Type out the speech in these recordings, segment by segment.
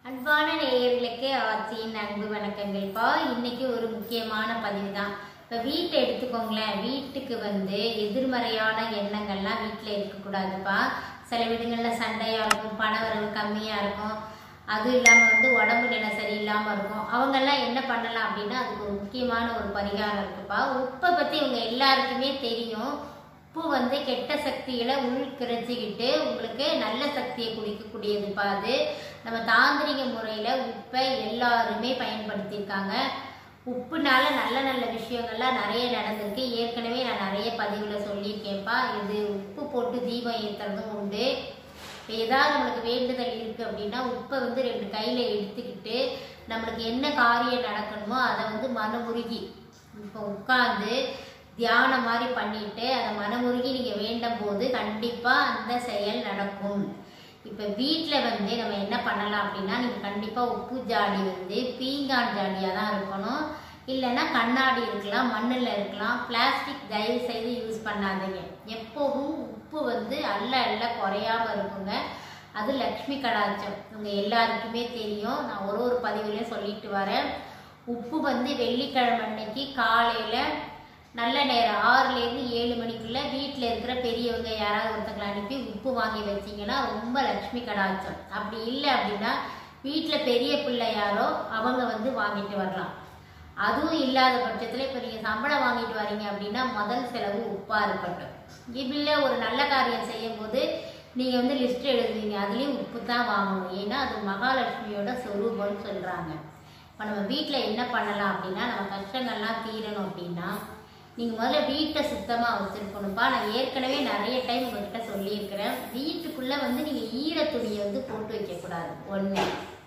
அன்பான நேயர்களுக்கு ஆட்சியின் அன்பு வணக்கங்கள்ப்பா இன்னைக்கு ஒரு முக்கியமான பதிவு தான் இப்போ வீட்டை எடுத்துக்கோங்களேன் வீட்டுக்கு வந்து எதிர்மறையான எண்ணங்கள்லாம் வீட்டில் இருக்கக்கூடாதுப்பா சில வீடுங்களில் சண்டையாக இருக்கும் பண வரவு கம்மியாக இருக்கும் அதுவும் இல்லாமல் வந்து உடம்பு நிலை சரியில்லாமல் இருக்கும் அவங்கெல்லாம் என்ன பண்ணலாம் அப்படின்னா அதுக்கு ஒரு முக்கியமான ஒரு பரிகாரம் இருக்குப்பா உப்பை பற்றி இவங்க எல்லாருக்குமே தெரியும் உப்பு வந்து கெட்ட சக்திகளை உள் கிரச்சிக்கிட்டு உங்களுக்கு நல்ல சக்தியை குடிக்கக்கூடியதுப்பா அது நம்ம தாந்திரிக முறையில் உப்பை எல்லாருமே பயன்படுத்தியிருக்காங்க உப்புனால நல்ல நல்ல விஷயங்கள்லாம் நிறைய நடந்திருக்கு ஏற்கனவே நான் நிறைய பதிவில் சொல்லியிருக்கேன்ப்பா இது உப்பு போட்டு தீபம் ஏற்றுறதும் உண்டு இப்போ ஏதாவது நம்மளுக்கு வேண்டுதல் இருக்குது அப்படின்னா உப்பை வந்து ரெண்டு கையில் எடுத்துக்கிட்டு நம்மளுக்கு என்ன காரியம் நடக்கணுமோ அதை வந்து மனமுருகி இப்போ உட்காந்து தியானம் மாதிரி பண்ணிட்டு அதை மனமுருகி நீங்கள் வேண்டும் போது கண்டிப்பாக அந்த செயல் நடக்கும் இப்போ வீட்டில் வந்து நம்ம என்ன பண்ணலாம் அப்படின்னா நீங்கள் கண்டிப்பாக உப்பு ஜாடி வந்து பீங்கான் ஜாடியாக தான் இருக்கணும் இல்லைன்னா கண்ணாடி இருக்கலாம் மண்ணில் இருக்கலாம் பிளாஸ்டிக் தயவு செய்து யூஸ் பண்ணாதீங்க எப்போவும் உப்பு வந்து அல்ல அல்ல குறையாம இருக்குங்க அது லக்ஷ்மி கடாச்சம் உங்கள் எல்லாருக்குமே தெரியும் நான் ஒரு ஒரு பதிவுலையும் சொல்லிட்டு வரேன் உப்பு வந்து வெள்ளிக்கிழமை அன்னைக்கு காலையில் நல்ல நேரம் ஆறுலேருந்து ஏழு மணிக்குள்ள வீட்டில் இருக்கிற பெரியவங்க யாராவது ஒருத்தங்களை அனுப்பி உப்பு வாங்கி வச்சிங்கன்னா ரொம்ப லக்ஷ்மி கடாச்சம் அப்படி இல்லை அப்படின்னா வீட்டில் பெரிய பிள்ளை யாரோ அவங்க வந்து வாங்கிட்டு வரலாம் அதுவும் இல்லாத பட்சத்தில் இப்போ நீங்கள் சம்பளம் வாங்கிட்டு வரீங்க அப்படின்னா முதல் செலவு உப்பாக இருக்கட்டும் இப்படில ஒரு நல்ல காரியம் செய்யும் போது நீங்கள் வந்து லிஸ்ட் எழுதுவீங்க அதுலேயும் உப்பு தான் வாங்கணும் ஏன்னா அது மகாலட்சுமியோட சொரூபம்னு சொல்கிறாங்க இப்போ நம்ம வீட்டில் என்ன பண்ணலாம் அப்படின்னா நம்ம கஷ்டங்கள்லாம் தீரணும் அப்படின்னா நீங்கள் முதல்ல வீட்டை சுத்தமாக வச்சுருக்கணும்ப்பா நான் ஏற்கனவே நிறைய டைம் உங்ககிட்ட சொல்லியிருக்கிறேன் வீட்டுக்குள்ளே வந்து நீங்கள் ஈர துணியை வந்து போட்டு வைக்கக்கூடாது ஒன்று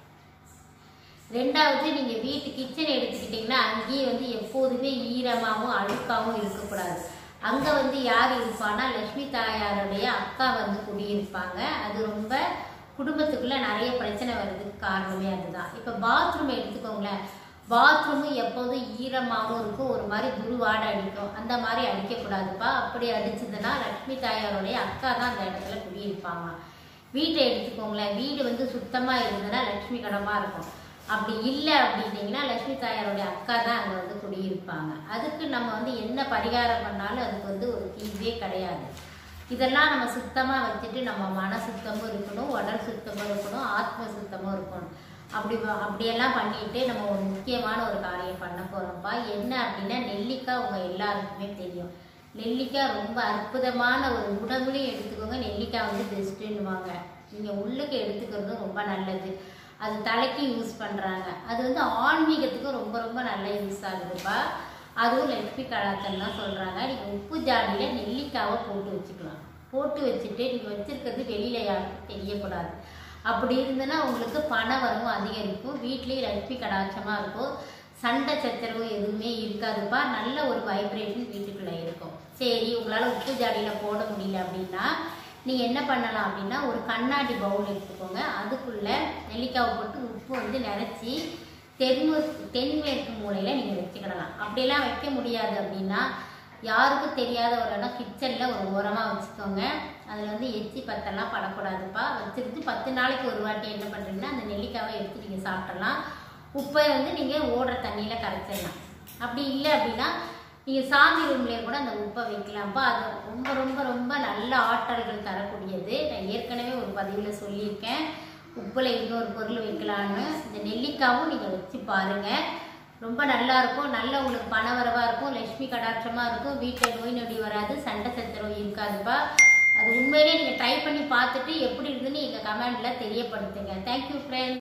ரெண்டாவது நீங்கள் வீட்டு கிச்சன் எடுத்துக்கிட்டிங்கன்னா அங்கேயே வந்து எப்போதுமே ஈரமாகவும் அழுக்காகவும் இருக்கக்கூடாது அங்கே வந்து யார் இருப்பான்னா லக்ஷ்மி தாயாருடைய அக்கா வந்து குடியிருப்பாங்க அது ரொம்ப குடும்பத்துக்குள்ளே நிறைய பிரச்சனை வர்றதுக்கு காரணமே அதுதான் இப்போ பாத்ரூம் எடுத்துக்கோங்களேன் பாத்ரூமும் எப்போதும் ஈரமாகவும் இருக்கும் ஒரு மாதிரி துருவாடை அடிக்கும் அந்த மாதிரி அடிக்கக்கூடாதுப்பா அப்படி அடிச்சதுன்னா லக்ஷ்மி தாயாருடைய அக்கா தான் அந்த இடத்துல குடியிருப்பாங்க வீட்டை எடுத்துக்கோங்களேன் வீடு வந்து சுத்தமாக இருந்ததுன்னா லக்ஷ்மி கடமாக இருக்கும் அப்படி இல்லை அப்படின்னீங்கன்னா லக்ஷ்மி தாயாருடைய அக்கா தான் அங்கே வந்து குடியிருப்பாங்க அதுக்கு நம்ம வந்து என்ன பரிகாரம் பண்ணாலும் அதுக்கு வந்து ஒரு தீர்வே கிடையாது இதெல்லாம் நம்ம சுத்தமாக வச்சுட்டு நம்ம மன சுத்தமும் இருக்கணும் உடல் சுத்தமும் இருக்கணும் ஆத்ம சுத்தமும் இருக்கணும் அப்படி வ- அப்படியெல்லாம் பண்ணிட்டு நம்ம ஒரு முக்கியமான ஒரு காரியம் பண்ண போகிறோம்ப்பா என்ன அப்படின்னா நெல்லிக்காய் உங்கள் எல்லாருக்குமே தெரியும் நெல்லிக்காய் ரொம்ப அற்புதமான ஒரு உணவுலையும் எடுத்துக்கோங்க நெல்லிக்காய் வந்து பெஸ்ட்டுன்னுவாங்க நீங்கள் உள்ளுக்கு எடுத்துக்கிறதும் ரொம்ப நல்லது அது தலைக்கு யூஸ் பண்ணுறாங்க அது வந்து ஆன்மீகத்துக்கும் ரொம்ப ரொம்ப நல்லா யூஸ் ஆகுதுப்பா அதுவும் லட்சுமி கலாத்தல் தான் சொல்கிறாங்க நீங்கள் உப்பு ஜாடியில் நெல்லிக்காவை போட்டு வச்சுக்கலாம் போட்டு வச்சுட்டு நீங்கள் வச்சுருக்கிறது வெளியில் யாருக்கும் தெரியக்கூடாது அப்படி இருந்ததுன்னா உங்களுக்கு பண வரவும் அதிகரிக்கும் வீட்லேயும் லட்சுமி கடாட்சமாக இருக்கும் சண்டை சச்சரவு எதுவுமே இருக்காதுப்பா நல்ல ஒரு வைப்ரேஷன் வீட்டுக்குள்ளே இருக்கும் சரி உங்களால் உப்பு ஜாடியில் போட முடியல அப்படின்னா நீங்கள் என்ன பண்ணலாம் அப்படின்னா ஒரு கண்ணாடி பவுல் எடுத்துக்கோங்க அதுக்குள்ளே நெல்லிக்காவை போட்டு உப்பு வந்து நிறச்சி தென்மு தென்மேற்கு மூலையில் நீங்கள் வச்சுக்கிடலாம் அப்படியெல்லாம் வைக்க முடியாது அப்படின்னா யாருக்கும் தெரியாத ஒரு இடம் கிச்சனில் ஒரு ஓரமாக வச்சுக்கோங்க அதில் வந்து எச்சி பத்தெல்லாம் படக்கூடாதுப்பா வச்சுருந்து பத்து நாளைக்கு ஒரு வாட்டி என்ன பண்ணுறீங்கன்னா அந்த நெல்லிக்காவை எடுத்து நீங்கள் சாப்பிடலாம் உப்பை வந்து நீங்கள் ஓடுற தண்ணியில் கரைச்சிடலாம் அப்படி இல்லை அப்படின்னா நீங்கள் சாமி ரூம்லேயே கூட அந்த உப்பை வைக்கலாம்ப்பா அது ரொம்ப ரொம்ப ரொம்ப நல்ல ஆற்றல்கள் தரக்கூடியது நான் ஏற்கனவே ஒரு பதிவில் சொல்லியிருக்கேன் உப்பில் இன்னொரு பொருள் வைக்கலான்னு இந்த நெல்லிக்காவும் நீங்கள் வச்சு பாருங்கள் ரொம்ப நல்லா இருக்கும் நல்ல உங்களுக்கு பணவரவாக இருக்கும் லட்சுமி கடாட்சமாக இருக்கும் வீட்டில் நோய் நொடி வராது சண்டை சச்சரவு இருக்காதுப்பா அது உண்மையிலேயே நீங்கள் ட்ரை பண்ணி பார்த்துட்டு எப்படி இருக்குதுன்னு எங்கள் கமெண்டில் தெரியப்படுத்துங்க தேங்க்யூ ஃப்ரெண்ட்ஸ்